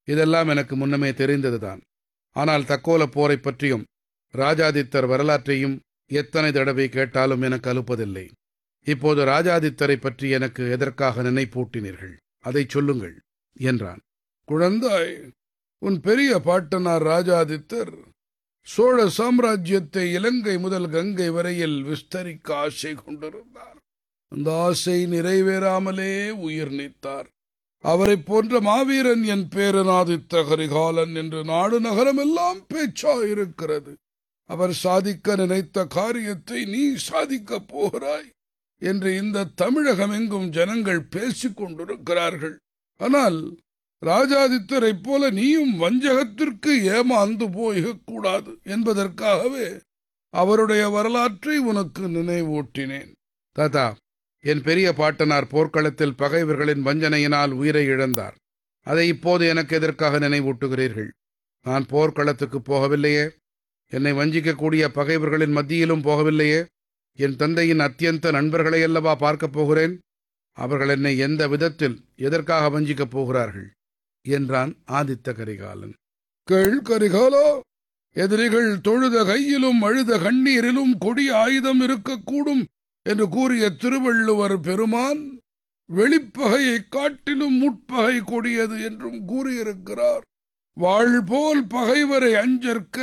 இதெல்லாம் எனக்கு முன்னமே தெரிந்ததுதான் ஆனால் தக்கோல போரைப் பற்றியும் ராஜாதித்தர் வரலாற்றையும் எத்தனை தடவை கேட்டாலும் எனக்கு அலுப்பதில்லை இப்போது ராஜாதித்தரை பற்றி எனக்கு எதற்காக நினைப்பூட்டினீர்கள் அதைச் சொல்லுங்கள் என்றான் குழந்தாய் உன் பெரிய பாட்டனார் ராஜாதித்தர் சோழ சாம்ராஜ்யத்தை இலங்கை முதல் கங்கை வரையில் விஸ்தரிக்க ஆசை கொண்டிருந்தார் அந்த ஆசை நிறைவேறாமலே உயிர் நீத்தார் அவரைப் போன்ற மாவீரன் என் பேரனாதித்த கரிகாலன் என்று நாடு நகரமெல்லாம் பேச்சாயிருக்கிறது அவர் சாதிக்க நினைத்த காரியத்தை நீ சாதிக்கப் போகிறாய் என்று இந்த தமிழகமெங்கும் ஜனங்கள் பேசிக் கொண்டிருக்கிறார்கள் ஆனால் ராஜாதித்தரைப் போல நீயும் வஞ்சகத்திற்கு ஏமாந்து போகக்கூடாது என்பதற்காகவே அவருடைய வரலாற்றை உனக்கு நினைவூட்டினேன் தாத்தா என் பெரிய பாட்டனார் போர்க்களத்தில் பகைவர்களின் வஞ்சனையினால் உயிரை இழந்தார் அதை இப்போது எனக்கு எதற்காக நினைவூட்டுகிறீர்கள் நான் போர்க்களத்துக்கு போகவில்லையே என்னை வஞ்சிக்கக்கூடிய பகைவர்களின் மத்தியிலும் போகவில்லையே என் தந்தையின் அத்தியந்த நண்பர்களை அல்லவா பார்க்கப் போகிறேன் அவர்கள் என்னை எந்த விதத்தில் எதற்காக வஞ்சிக்கப் போகிறார்கள் என்றான் ஆதித்த கரிகாலன் கேள் கரிகாலா எதிரிகள் தொழுத கையிலும் அழுத கண்ணீரிலும் கொடிய ஆயுதம் இருக்கக்கூடும் என்று கூறிய திருவள்ளுவர் பெருமான் வெளிப்பகையை காட்டிலும் முட்பகை கொடியது என்றும் கூறியிருக்கிறார் வாழ் போல் பகைவரை அஞ்சற்க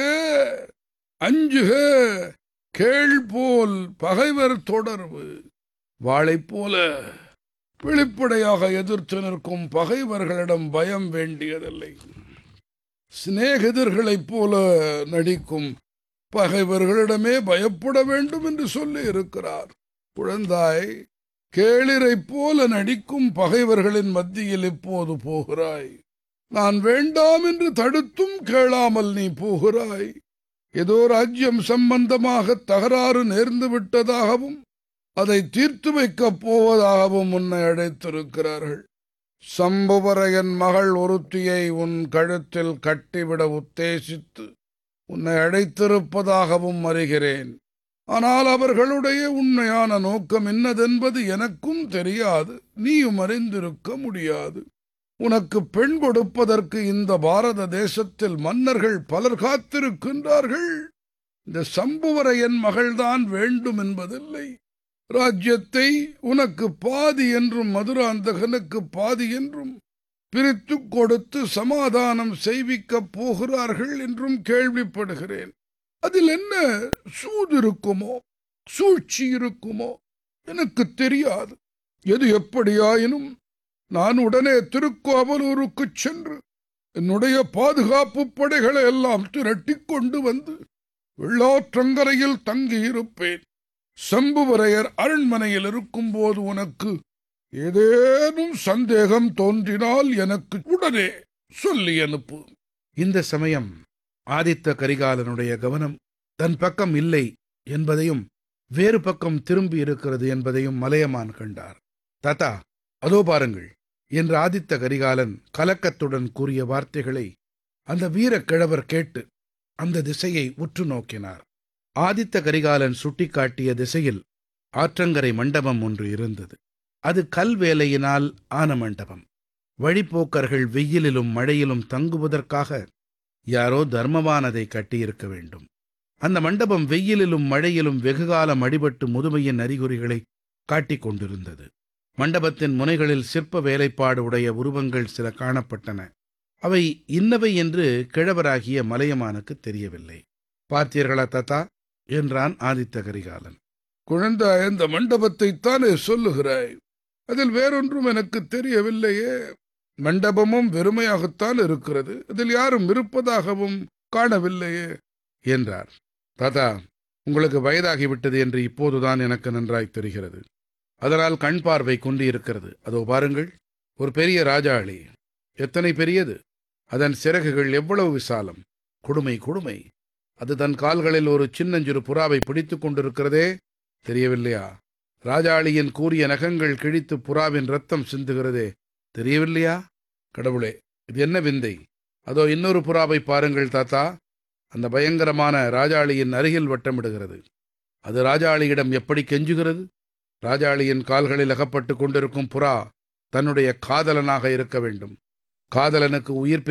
அஞ்சுக கேள் போல் பகைவர் தொடர்பு வாளைப் போல வெளிப்படையாக எதிர்த்து நிற்கும் பகைவர்களிடம் பயம் வேண்டியதில்லை சிநேகிதர்களைப் போல நடிக்கும் பகைவர்களிடமே பயப்பட வேண்டும் என்று சொல்லி இருக்கிறார் குழந்தாய் கேளிரைப் போல நடிக்கும் பகைவர்களின் மத்தியில் இப்போது போகிறாய் நான் வேண்டாம் என்று தடுத்தும் கேளாமல் நீ போகிறாய் ஏதோ ராஜ்யம் சம்பந்தமாக தகராறு நேர்ந்து விட்டதாகவும் அதை தீர்த்து வைக்கப் போவதாகவும் உன்னை அழைத்திருக்கிறார்கள் சம்புவரையன் மகள் ஒருத்தியை உன் கழுத்தில் கட்டிவிட உத்தேசித்து உன்னை அழைத்திருப்பதாகவும் அறிகிறேன் ஆனால் அவர்களுடைய உண்மையான நோக்கம் என்னதென்பது எனக்கும் தெரியாது நீயும் அறிந்திருக்க முடியாது உனக்கு பெண் கொடுப்பதற்கு இந்த பாரத தேசத்தில் மன்னர்கள் பலர் காத்திருக்கின்றார்கள் இந்த சம்புவரையன் மகள்தான் வேண்டும் என்பதில்லை ராஜ்யத்தை உனக்கு பாதி என்றும் மதுராந்தகனுக்கு பாதி என்றும் பிரித்து கொடுத்து சமாதானம் செய்விக்கப் போகிறார்கள் என்றும் கேள்விப்படுகிறேன் அதில் என்ன சூது இருக்குமோ சூழ்ச்சி இருக்குமோ எனக்கு தெரியாது எது எப்படியாயினும் நான் உடனே திருக்கோவலூருக்கு சென்று என்னுடைய பாதுகாப்பு படைகளை எல்லாம் திரட்டிக் கொண்டு வந்து வெள்ளாற்றங்கரையில் தங்கியிருப்பேன் சம்புவரையர் அரண்மனையில் இருக்கும்போது உனக்கு ஏதேனும் சந்தேகம் தோன்றினால் எனக்கு உடனே சொல்லி அனுப்பு இந்த சமயம் ஆதித்த கரிகாலனுடைய கவனம் தன் பக்கம் இல்லை என்பதையும் வேறு பக்கம் திரும்பி இருக்கிறது என்பதையும் மலையமான் கண்டார் தாத்தா அதோ பாருங்கள் என்று ஆதித்த கரிகாலன் கலக்கத்துடன் கூறிய வார்த்தைகளை அந்த வீரக் கிழவர் கேட்டு அந்த திசையை உற்று நோக்கினார் ஆதித்த கரிகாலன் சுட்டிக்காட்டிய திசையில் ஆற்றங்கரை மண்டபம் ஒன்று இருந்தது அது கல் வேலையினால் ஆன மண்டபம் வழிப்போக்கர்கள் வெயிலிலும் மழையிலும் தங்குவதற்காக யாரோ தர்மவானதை கட்டியிருக்க வேண்டும் அந்த மண்டபம் வெயிலிலும் மழையிலும் வெகுகாலம் அடிபட்டு முதுமையின் அறிகுறிகளை காட்டிக் கொண்டிருந்தது மண்டபத்தின் முனைகளில் சிற்ப வேலைப்பாடு உடைய உருவங்கள் சில காணப்பட்டன அவை இன்னவை என்று கிழவராகிய மலையமானுக்கு தெரியவில்லை பார்த்தீர்களா தாத்தா என்றான் ஆதித்த கரிகாலன் குழந்தா இந்த மண்டபத்தைத்தானே சொல்லுகிறாய் அதில் வேறொன்றும் எனக்கு தெரியவில்லையே மண்டபமும் வெறுமையாகத்தான் இருக்கிறது அதில் யாரும் இருப்பதாகவும் காணவில்லையே என்றார் தாத்தா உங்களுக்கு வயதாகிவிட்டது என்று இப்போதுதான் எனக்கு நன்றாய் தெரிகிறது அதனால் கண் பார்வை கொண்டு இருக்கிறது அதோ பாருங்கள் ஒரு பெரிய ராஜாளி எத்தனை பெரியது அதன் சிறகுகள் எவ்வளவு விசாலம் கொடுமை கொடுமை அது தன் கால்களில் ஒரு சின்னஞ்சிறு புறாவை பிடித்துக் கொண்டிருக்கிறதே தெரியவில்லையா ராஜாளியின் கூறிய நகங்கள் கிழித்து புறாவின் ரத்தம் சிந்துகிறதே தெரியவில்லையா கடவுளே இது என்ன விந்தை அதோ இன்னொரு புறாவை பாருங்கள் தாத்தா அந்த பயங்கரமான ராஜாளியின் அருகில் வட்டமிடுகிறது அது ராஜாளியிடம் எப்படி கெஞ்சுகிறது ராஜாளியின் கால்களில் அகப்பட்டு கொண்டிருக்கும் புறா தன்னுடைய காதலனாக இருக்க வேண்டும் காதலனுக்கு உயிர்